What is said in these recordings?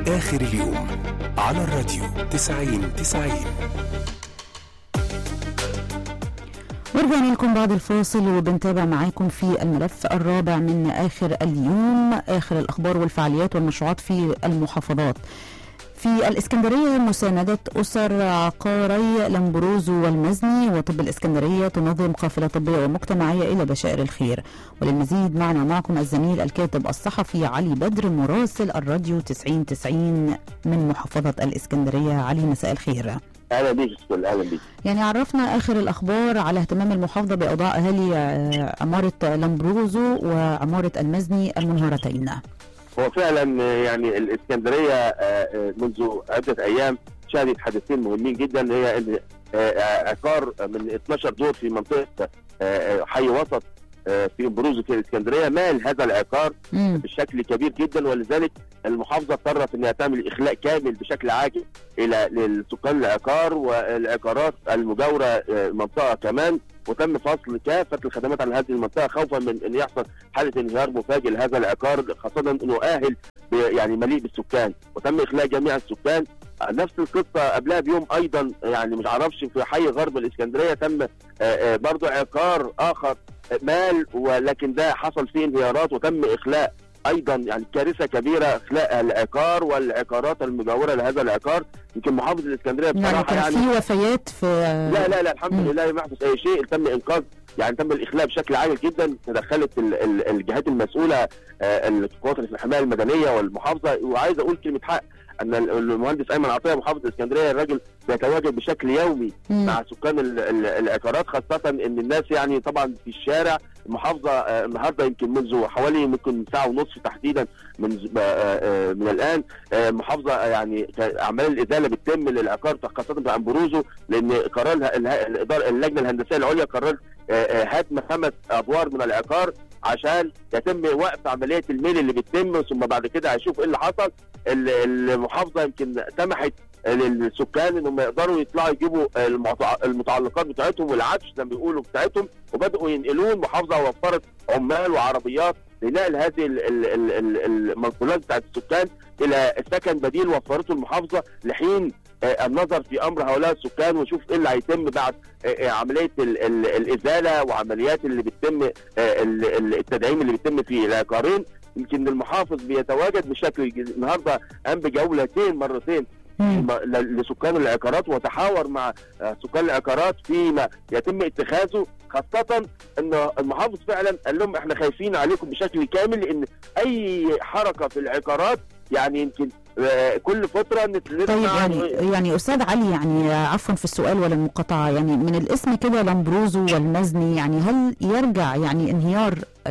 آخر اليوم على الراديو تسعين تسعين ورجعنا لكم بعد الفاصل وبنتابع معاكم في الملف الرابع من آخر اليوم آخر الأخبار والفعاليات والمشروعات في المحافظات في الإسكندرية مساندة أسر عقاري لمبروزو والمزني وطب الإسكندرية تنظم قافلة طبية ومجتمعية إلى بشائر الخير وللمزيد معنا معكم الزميل الكاتب الصحفي علي بدر مراسل الراديو 9090 من محافظة الإسكندرية علي مساء الخير اهلا بيك استاذ اهلا بيك يعني عرفنا آخر الأخبار على اهتمام المحافظة بأوضاع أهالي آه، عمارة لمبروزو وعمارة المزني المنهارتين هو فعلا آه، يعني الاسكندريه آه، آه، منذ عده ايام شهدت حدثين مهمين جدا هي ان آه، آه، عقار من 12 دور في منطقه آه، آه، حي وسط آه، في بروز في الاسكندريه مال هذا العقار مم. بشكل كبير جدا ولذلك المحافظه اضطرت انها تعمل اخلاء كامل بشكل عاجل الى لسكان العقار والعقارات المجاوره آه، المنطقه كمان وتم فصل كافه الخدمات عن هذه المنطقه خوفا من ان يحصل حاله انهيار مفاجئ لهذا العقار خاصه انه اهل ب- يعني مليء بالسكان وتم اخلاء جميع السكان نفس القصه قبلها بيوم ايضا يعني مش عرفش في حي غرب الاسكندريه تم آه، آه، برضو عقار اخر آه، مال ولكن ده حصل فيه انهيارات وتم اخلاء ايضا يعني كارثه كبيره اخلاء العقار والعقارات المجاوره لهذا العقار يمكن محافظه الاسكندريه يعني بصراحه كان يعني في وفيات في لا لا لا الحمد مم. لله لم يحدث اي شيء تم انقاذ يعني تم الاخلاء بشكل عاجل جدا تدخلت ال- ال- الجهات المسؤوله آه، القوات الحمايه المدنيه والمحافظه وعايز اقول كلمه حق ان ال- المهندس ايمن عطيه محافظ الاسكندريه الراجل بيتواجد بشكل يومي مم. مع سكان ال- ال- العقارات خاصه ان الناس يعني طبعا في الشارع المحافظه آه، النهارده يمكن منذ حوالي ممكن ساعه ونصف تحديدا من آه، آه، من الان آه، المحافظه آه، يعني كان اعمال الازاله بتتم للعقار خاصه في امبروزو لان قرار اله- اله- الاداره اللجنه الهندسيه العليا قررت آه، آه، هدم خمس ادوار من العقار عشان يتم وقف عمليه الميل اللي بتتم ثم بعد كده هيشوف ايه اللي حصل ال- المحافظه يمكن سمحت للسكان انهم يقدروا يطلعوا يجيبوا المعت- المتعلقات بتاعتهم والعفش زي ما بيقولوا بتاعتهم وبداوا ينقلوه المحافظه وفرت عمال وعربيات لنقل هذه ال- ال- ال- ال- المنقولات بتاعت السكان الى سكن بديل وفرته المحافظه لحين آه، النظر في امر هؤلاء السكان ونشوف ايه اللي هيتم بعد آه، آه، عمليه ال- ال- الازاله وعمليات اللي بتتم آه، ال- ال- التدعيم اللي بيتم في العقارين يمكن المحافظ بيتواجد بشكل ج- النهارده قام بجولتين مرتين مم. م- ل- لسكان العقارات وتحاور مع آه، سكان العقارات فيما يتم اتخاذه خاصة ان المحافظ فعلا قال لهم احنا خايفين عليكم بشكل كامل لان اي حركة في العقارات يعني يمكن آه، كل فترة نت- طيب نسمع يعني يعني استاذ علي يعني عفوا في السؤال ولا المقاطعه يعني من الاسم كده لمبروزو والمزني يعني هل يرجع يعني انهيار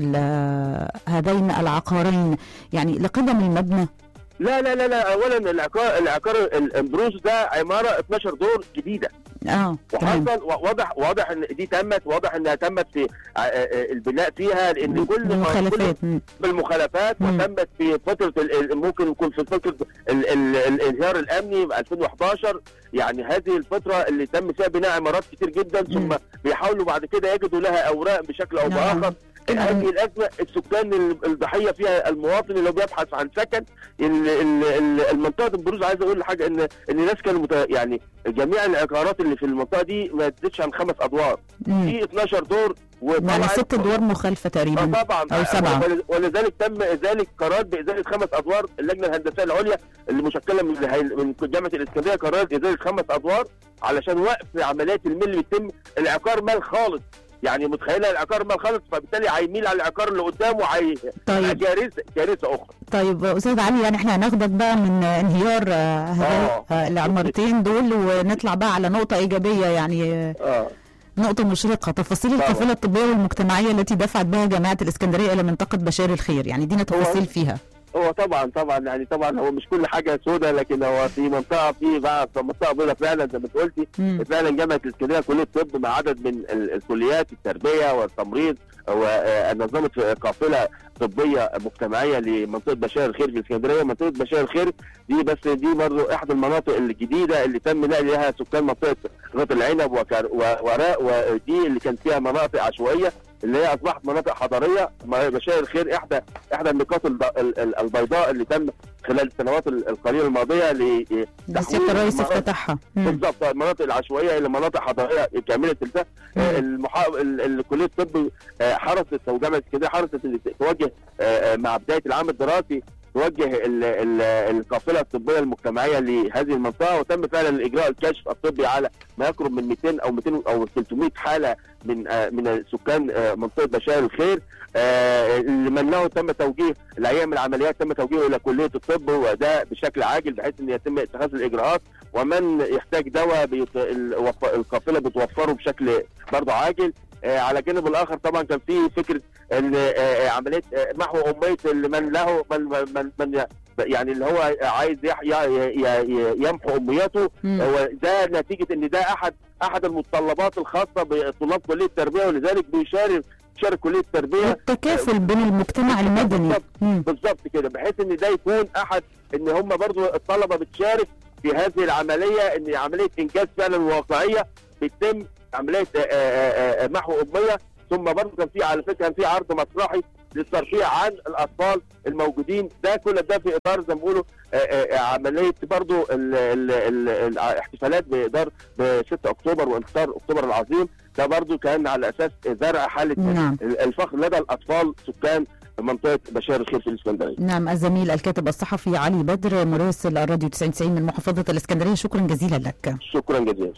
ال- هذين العقارين يعني لقدم المبنى؟ لا لا لا لا اولا العقار العقار الامبروز ده عمارة 12 دور جديدة اه تمام وحصل واضح واضح ان دي تمت واضح انها تمت في آه، آه، البناء فيها لان كل ما- كل المخالفات مم. بالمخالفات مم. وتمت في فتره ال- ال- ممكن يكون في فتره ال- ال- الانهيار الامني في 2011 يعني هذه الفتره اللي تم فيها بناء عمارات كتير جدا ثم مم. بيحاولوا بعد كده يجدوا لها اوراق بشكل او نعم. باخر كده هذه الازمه السكان ال- الضحيه فيها المواطن اللي هو بيبحث عن سكن ال- ال- ال- المنطقه دي بروز عايز اقول حاجه ان ان الناس كانوا مت- يعني جميع العقارات اللي في المنطقه دي ما تزيدش عن خمس ادوار مم. في 12 دور يعني وطلعت ست ادوار مخالفه اه تقريبا طبعا أو سبعة. ول- ولذلك تم ازاله قرار بازاله خمس ادوار اللجنه الهندسيه العليا اللي مشكله من من جامعه الاسكندريه قررت ازاله خمس ادوار علشان وقف عمليات الميل اللي بتتم العقار مال خالص يعني متخيله العقار مال خالص فبالتالي هيميل على العقار اللي قدامه هي طيب كارثه كارثه اخرى طيب استاذ علي يعني احنا هناخدك بقى من انهيار آه، هذا- آه. آه، العمارتين دول ونطلع بقى على نقطه ايجابيه يعني آه، اه نقطة مشرقة تفاصيل طبعا. القافلة الطبية والمجتمعية التي دفعت بها جامعة الإسكندرية إلى منطقة بشار الخير يعني دينا تفاصيل فيها هو طبعا طبعا يعني طبعا هو مش كل حاجه سوداء لكن هو في منطقه في بقى في منطقه بيضاء فعلا زي ما انت قلتي مم. فعلا جامعه الاسكندريه كليه طب مع عدد من ال- الكليات التربيه والتمريض ونظمت قافله طبيه مجتمعيه لمنطقه بشار الخير في الاسكندريه منطقه بشار الخير دي بس دي برضه احد المناطق الجديده اللي تم نقل لها سكان منطقه غط العنب وكار- و- وراء ودي اللي كان فيها مناطق عشوائيه اللي هي اصبحت مناطق حضاريه بشائر الخير احدى احدى النقاط الب- ال- ال- البيضاء اللي تم خلال السنوات ال- القليله الماضيه ل ده السياده الرئيس المناطق- افتتحها مم. بالظبط المناطق العشوائيه الى مناطق حضاريه كامله التزام آه، المحا... ال- ال- كليه الطب آه، حرصت او جامعه اسكندريه حرصت ان توجه آه، آه، مع بدايه العام الدراسي توجه ال- ال- القافله الطبيه المجتمعيه لهذه المنطقه وتم فعلا الاجراء الكشف الطبي على ما يقرب من 200 او 200 او 300 حاله من آه، من سكان آه، منطقه بشائر الخير آه، لمن له تم توجيه الايام العمليات تم توجيهه الى كليه الطب وده بشكل عاجل بحيث ان يتم اتخاذ الاجراءات ومن يحتاج دواء بيت... الوف... القافله بتوفره بشكل برضه عاجل آه على الجانب الاخر طبعا كان في فكره ان آه آه، عمليه آه محو اميه اللي من له من من, من ي- يعني اللي هو عايز يح... ي... ي... ي... يمحو امنيته مم. هو ده نتيجه ان ده احد احد المتطلبات الخاصه بطلاب كليه التربيه ولذلك بيشارك بيشارك كليه التربيه والتكافل بين المجتمع المدني بالظبط. مم. بالظبط كده بحيث ان ده يكون احد ان هم برضو الطلبه بتشارك في هذه العمليه ان عمليه انجاز فعلا واقعيه بتتم عمليه آه، آه، آه، محو اميه ثم برضو كان في على فكره كان في عرض مسرحي للترفيه عن الاطفال الموجودين ده كل ده في اطار زي ما بيقولوا آه، آه، عمليه برضو ال- ال- ال- الاحتفالات بادار ب 6 اكتوبر وانتصار اكتوبر العظيم ده برضو كان على اساس زرع حاله نعم الفخر لدى الاطفال سكان منطقه بشار الخير في الاسكندريه نعم الزميل الكاتب الصحفي علي بدر مراسل الراديو 90 من محافظة الإسكندرية شكرا جزيلا لك شكرا جزيلا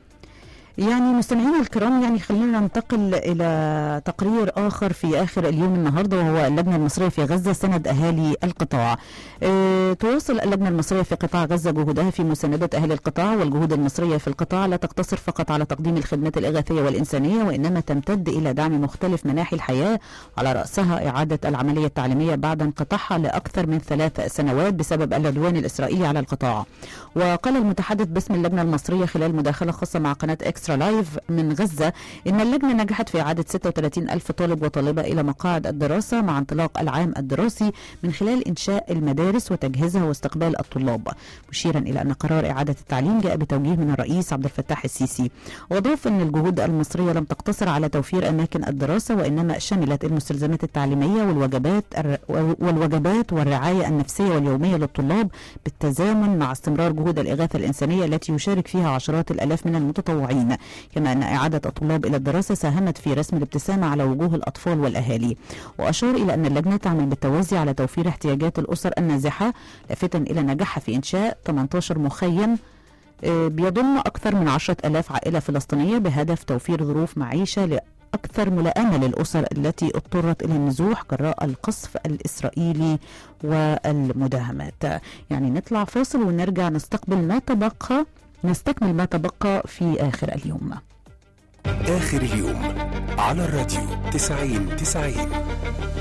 يعني مستمعينا الكرام يعني خلينا ننتقل إلى تقرير آخر في آخر اليوم النهاردة وهو اللجنة المصرية في غزة سند أهالي القطاع أه تواصل اللجنة المصرية في قطاع غزة جهودها في مساندة أهالي القطاع والجهود المصرية في القطاع لا تقتصر فقط على تقديم الخدمات الإغاثية والإنسانية وإنما تمتد إلى دعم مختلف مناحي الحياة على رأسها إعادة العملية التعليمية بعد انقطاعها لأكثر من ثلاث سنوات بسبب العدوان الإسرائيلي على القطاع وقال المتحدث باسم اللجنة المصرية خلال مداخلة خاصة مع قناة إكسترا لايف من غزة إن اللجنة نجحت في إعادة 36 ألف طالب وطالبة إلى مقاعد الدراسة مع انطلاق العام الدراسي من خلال إنشاء المدارس وتجهيزها واستقبال الطلاب مشيرا إلى أن قرار إعادة التعليم جاء بتوجيه من الرئيس عبد الفتاح السيسي وأضاف أن الجهود المصرية لم تقتصر على توفير أماكن الدراسة وإنما شملت المستلزمات التعليمية والوجبات الر- والوجبات والرعاية النفسية واليومية للطلاب بالتزامن مع استمرار جهود الإغاثة الإنسانية التي يشارك فيها عشرات الآلاف من المتطوعين كما أن إعادة الطلاب إلى الدراسة ساهمت في رسم الابتسامة على وجوه الأطفال والأهالي وأشار إلى أن اللجنة تعمل بالتوازي على توفير احتياجات الأسر النازحة لافتا إلى نجاحها في إنشاء 18 مخيم آه، بيضم أكثر من عشرة ألاف عائلة فلسطينية بهدف توفير ظروف معيشة لأكثر ملائمة للأسر التي اضطرت إلى النزوح جراء القصف الإسرائيلي والمداهمات يعني نطلع فاصل ونرجع نستقبل ما تبقى نستكمل ما تبقى في آخر اليوم آخر اليوم على الراديو تسعين تسعين